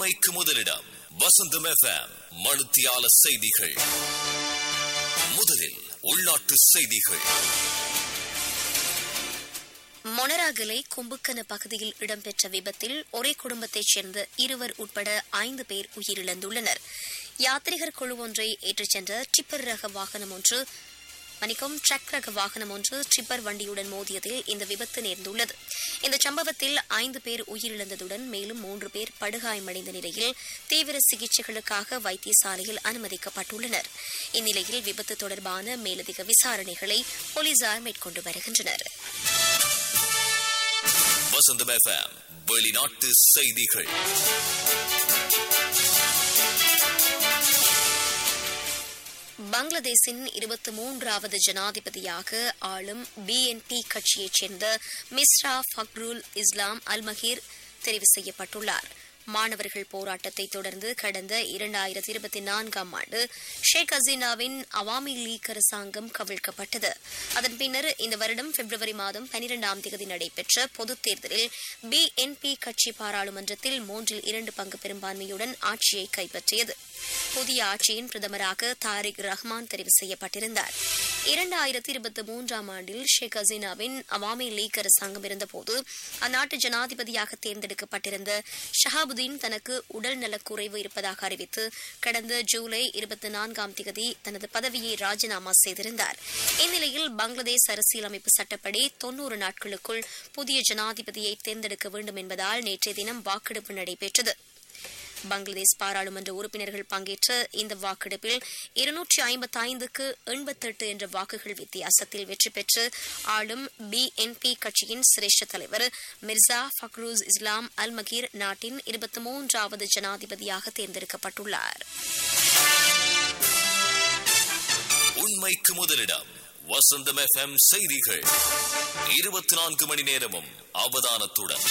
உண்மைக்கு முதலிடம் வசந்தம் எஃப்எம் மனுத்தியால செய்திகள் முதலில் உள்நாட்டு செய்திகள் மொனராகலை கும்புக்கன பகுதியில் இடம்பெற்ற விபத்தில் ஒரே குடும்பத்தைச் சேர்ந்த இருவர் உட்பட ஐந்து பேர் உயிரிழந்துள்ளனர் யாத்ரிகர் குழு ஒன்றை ஏற்றிச் சென்ற டிப்பர் ரக வாகனம் ஒன்று மணிக்கும் ட்ரக் ரக வாகனம் ஒன்று டிப்பர் வண்டியுடன் மோதியதில் இந்த விபத்து நேர்ந்துள்ளது இந்த சம்பவத்தில் ஐந்து பேர் உயிரிழந்ததுடன் மேலும் மூன்று பேர் படுகாயமடைந்த நிலையில் தீவிர சிகிச்சைகளுக்காக வைத்தியசாலையில் அனுமதிக்கப்பட்டுள்ளனர் இந்நிலையில் விபத்து தொடர்பான மேலதிக விசாரணைகளை போலீசார் மேற்கொண்டு வருகின்றனர் வசந்தம் எஃப்எம் வெளிநாட்டு செய்திகள் பங்களாதேஷின் இருபத்தி மூன்றாவது ஜனாதிபதியாக ஆளும் பிஎன்பி கட்சியைச் சேர்ந்த மிஸ்ரா ஃபக்ருல் இஸ்லாம் அல்மகீர் தெரிவு செய்யப்பட்டுள்ளார் மாணவர்கள் போராட்டத்தை தொடர்ந்து கடந்த இரண்டாயிரத்தி இருபத்தி நான்காம் ஆண்டு ஷேக் ஹசீனாவின் அவாமி லீக் அரசாங்கம் கவிழ்க்கப்பட்டது அதன் பின்னர் இந்த வருடம் பிப்ரவரி மாதம் பனிரெண்டாம் தேதி நடைபெற்ற பொதுத் தேர்தலில் பிஎன்பி கட்சி பாராளுமன்றத்தில் மூன்றில் இரண்டு பங்கு பெரும்பான்மையுடன் ஆட்சியை கைப்பற்றியது புதிய ஆட்சியின் பிரதமராக தாரிக் ரஹ்மான் தெரிவு செய்யப்பட்டிருந்தார் இரண்டாயிரத்தி இருபத்தி மூன்றாம் ஆண்டில் ஷேக் ஹசீனாவின் அவாமி லீக் அரசாங்கம் இருந்தபோது அந்நாட்டு ஜனாதிபதியாக தேர்ந்தெடுக்கப்பட்டிருந்த ஷஹாபுதீன் தனக்கு உடல் நலக்குறைவு இருப்பதாக அறிவித்து கடந்த ஜூலை இருபத்தி நான்காம் தேதி தனது பதவியை ராஜினாமா செய்திருந்தார் இந்நிலையில் பங்களாதேஷ் அரசியலமைப்பு சட்டப்படி தொன்னூறு நாட்களுக்குள் புதிய ஜனாதிபதியை தேர்ந்தெடுக்க வேண்டும் என்பதால் நேற்றைய தினம் வாக்கெடுப்பு நடைபெற்றது பங்களாதேஷ் பாராளுமன்ற உறுப்பினர்கள் பங்கேற்ற இந்த வாக்கெடுப்பில் இருநூற்றி ஐம்பத்தி ஐந்துக்கு எண்பத்தெட்டு என்ற வாக்குகள் வித்தியாசத்தில் வெற்றி பெற்று ஆளும் பிஎன்பி கட்சியின் சிரேஷ்ட தலைவர் மிர்சா ஃபக்ரூஸ் இஸ்லாம் அல் மகீர் நாட்டின் இருபத்தி மூன்றாவது ஜனாதிபதியாக தேர்ந்தெடுக்கப்பட்டுள்ளார் உண்மைக்கு முதலிடம் வசந்தம் எஃப்எம் செய்திகள் இருபத்தி நான்கு மணி நேரமும் அவதானத்துடன்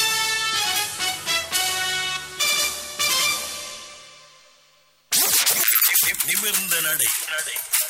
நிமிர்ந்த நடை